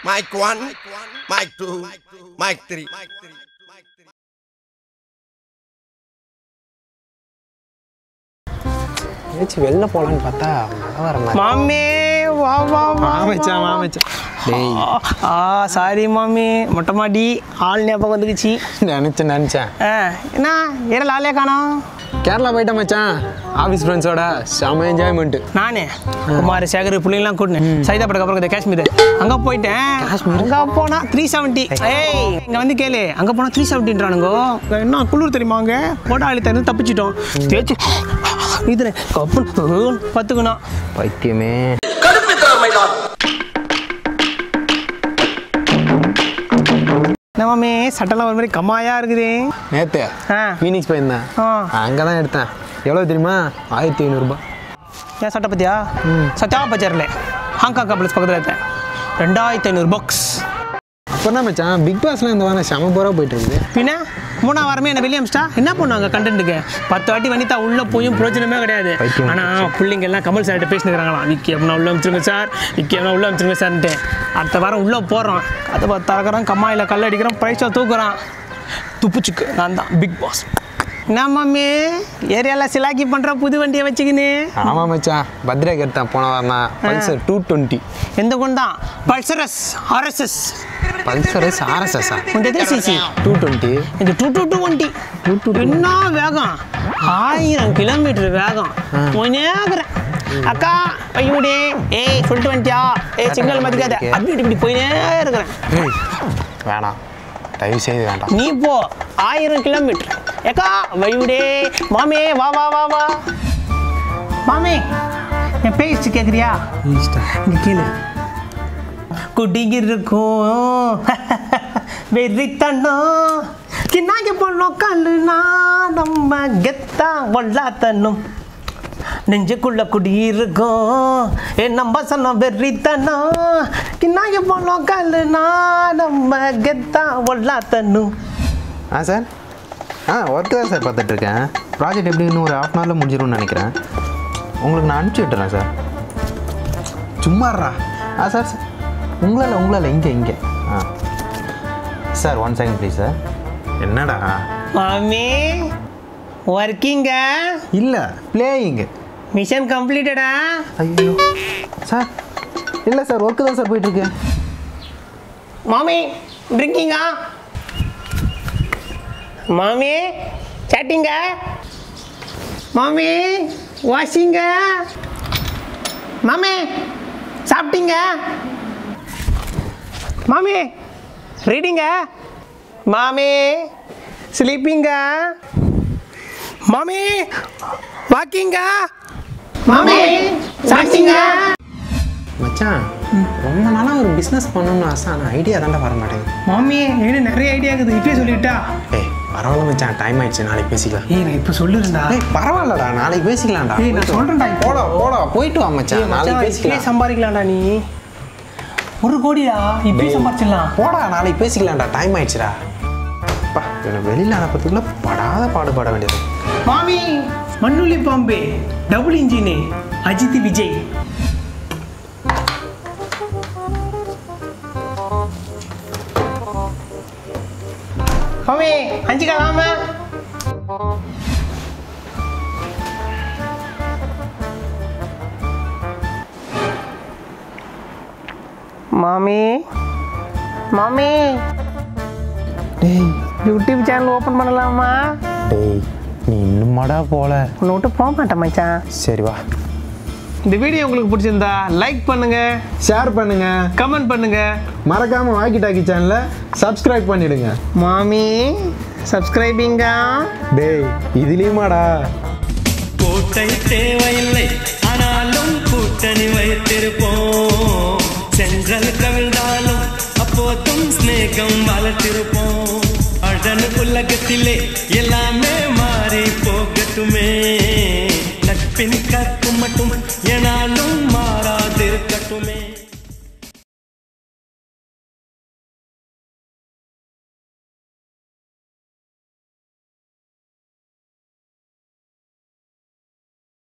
Mic one, mic two, mic three. ஏச்சு வெளில போலான்னு பார்த்தா மழை வர மாதிரி மாமி வா வா வா மாமச்சான் மாமச்சான் டேய் ஆ சாரி மாமி மொட்டை மாடி ஆள் ஞாபகம் வந்துக்குச்சு நினச்சேன் நினச்சேன் ஆ என்ன ஏடா ஆளே காணோம் கேரளா போயிட்டேன் மச்சான் ஆஃபீஸ் ஃப்ரெண்ட்ஸோட செம என்ஜாய்மெண்ட்டு நானே குமார் சேகர் பிள்ளைங்களாம் கூட்டினேன் சைதாப்பட்டுக்கு அப்புறம் இந்த காஷ்மீர் அங்கே போயிட்டேன் அங்கே போனா த்ரீ செவன்ட்டி ஏய் இங்கே வந்து கேளு அங்கே போனால் த்ரீ செவன்ட்டின்றானுங்கோ என்ன குளிர் தெரியுமா அங்கே கோடாளி தந்து தப்பிச்சிட்டோம் தேய்ச்சி இது கப்பு பார்த்துக்கணும் பைத்தியமே என்ன மாமி சட்டெல்லாம் ஒரு மாதிரி கம்மாயா இருக்குது நேத்து ஆ ஃபீனிக்ஸ் போயிருந்தேன் ஆ அங்கே தான் எடுத்தேன் எவ்வளோ தெரியுமா ஆயிரத்தி ஐநூறுரூபா ஏன் சட்டை பத்தியா சத்யா பஜாரில் ஹாங்காங் காம்ப்ளெக்ஸ் பக்கத்தில் இருக்கேன் ரெண்டாயிரத்தி ஐநூறு பாக்ஸ் அப்புறம் தான் மச்சான் பிக் பாஸ்லாம் இந்த வாரம் செம போகிறா போயிட்டு இருக்குது பின்ன மூணா வாரமே என்ன வெளியே அமிச்சிட்டா என்ன பண்ணுவாங்க கண்டென்ட்டுக்கு பத்து வாட்டி வனிதா உள்ள போயும் பிரயோஜனமே கிடையாது பைத்தியம் ஆனால் பிள்ளைங்க எல்லாம் கமல் சார்கிட்ட பேசினுக்கிறாங்களாம் விக்கி அப்படின்னா உள்ள அமிச்சிருங்க சார் விக்கி அப்படின்னா உள்ள அமிச்சிருங்க சார்ன்ட்டு அடுத்த வாரம் உள்ளே போகிறோம் அதை பார்த்து திறக்கிறோம் கம்மாயில் கல் அடிக்கிறோம் ப்ரைஸாக தூக்குறான் துப்புச்சுக்கு நான் தான் பிக் பாஸ் என்ன மாமி ஏரியாவில் சிலாக்கி பண்ணுற புது வண்டியை வச்சுக்கின்னு ஆமாம் மச்சான் பத்ரேக்கு எடுத்தேன் போன வாரம் தான் பல்சர் டூ டுவெண்ட்டி எந்த கொண்டு தான் பல்சரஸ் ஆர்எஸ்எஸ் பல்சர் ஆர்எஸ்எஸ்ஸா இந்த எத்தனை சிசி டூ டுவெண்ட்டி இது டூ டூ டூ வண்டி என்ன வேகம் ஆயிரம் கிலோமீட்டர் வேகம் போயினேக்கிறேன் அக்கா பையனுடி ஏய் சொல்லிட்டு வந்துட்டியா ஏய் சிக்னல் மதிக்காத அப்படி இப்படி இப்படி போயினே இருக்கிறேன் வேணாம் தயவு செய்து வேண்டாம் நீ போ ஆயிரம் கிலோமீட்டர் ஏக்கா வழிவிடே மாமே வா வா வா வா மாமே என் பேச்சு கேட்குறியா இங்க கேளு குடியிருக்கும் வெறித்தனம் கிண்ணாங்க போனோம் கல்லுனா நம்ம கெத்தா ஒல்லாத்தனும் நெஞ்சுக்குள்ள குடியிருக்கும் என் நம்ம சொன்ன வெறித்தனம் கிண்ணாங்க போனோம் கல்லுனா நம்ம கெத்தா ஒல்லாத்தனும் ஆ சார் ஆ ஒர்க்கு தான் சார் பார்த்துட்ருக்கேன் ப்ராஜெக்ட் எப்படி இன்னும் ஒரு ஹாஃப் அன் ஹவரில் முடிஞ்சிரும்னு நினைக்கிறேன் உங்களுக்கு நான் அனுப்பிச்சி விட்டுறேன் சார் சும்மாறா ஆ சார் சார் உங்களால் உங்களால் இங்கே இங்கே ஆ sir one second please sir என்னடா மாமி ஒர்க்கிங்க இல்லை பிளேயிங்கு மிஷன் கம்ப்ளீட்டடா ஐயோ சார் இல்லை சார் ஒர்க்கு தான் சார் போயிட்டுருக்கு மாமி ட்ரிங்கிங்கா மாமி சாட்டிங்க மாமி வாஷிங்க மாமி சாப்பிட்டீங்க மாமி ரீடிங்க மாமி ஸ்லீப்பிங்க மாமி வாக்கிங்க மாமி சாப்பிட்டீங்க மச்சான் ரொம்ப நாளாக ஒரு பிஸ்னஸ் பண்ணணும்னு ஆசை ஆனால் ஐடியா தாண்டா வர மாட்டேங்குது மாமி என்கிட்ட நிறைய ஐடியா இருக்குது இப்பயே சொல்லிட்டா ஏய் பரவாயில்ல மச்சான் டைம் ஆயிடுச்சு நாளைக்கு பேசிக்கலாம் ஏய் நான் இப்போ சொல்லுறேன்டா ஏய் பரவாயில்லடா நாளைக்கு பேசிக்கலாம்டா ஏய் நான் சொல்றேன்டா இப்போ. போடா போடா போயிட்டு வா மச்சான் ஏய் நாளைக்கு மச்சான், இப்படியே பேசிக்கலாம் சம்பாதிக்கலாம்டா நீ ஒரு கோடியா இப்படி சம்பாதிச்சிடலாம் போடா நாளைக்கு பேசிக்கலாம்டா டைம் ஆயிடுச்சுடா அப்பா இவனை வெளியில் அனுப்புறதுக்குள்ள படாத பாடுபட வேண்டியது மாமி மண்ணுளி பாம்பே டபுள் இன்ஜினு அஜித் விஜய் மாமி அஞ்சு கலாம மாமி மாமி டேய் யூடியூப் சேனல் ஓப்பன் பண்ணலாமா டேய் நீ இன்னுமாடா போல உன்னை விட்டு போக மாட்டேன் மச்சான் சரி வா இந்த வீடியோ உங்களுக்கு பிடிச்சிருந்தா லைக் பண்ணுங்க ஷேர் பண்ணுங்க கமெண்ட் பண்ணுங்க மறக்காம வாக்கி டாக்கி சேனலை சப்ஸ்கிரைப் பண்ணிடுங்க மாமி சப்ஸ்கிரைபிங்கா டேய் இதுலேயுமாடா கோட்டை தேவையில்லை ஆனாலும் கூட்டணி வைத்திருப்போம் செங்கல் கவிழ்ந்தாலும் அப்போதும் ஸ்நேகம் வளர்த்திருப்போம் அழனு உலகத்திலே எல்லாமே மாறி போகட்டுமே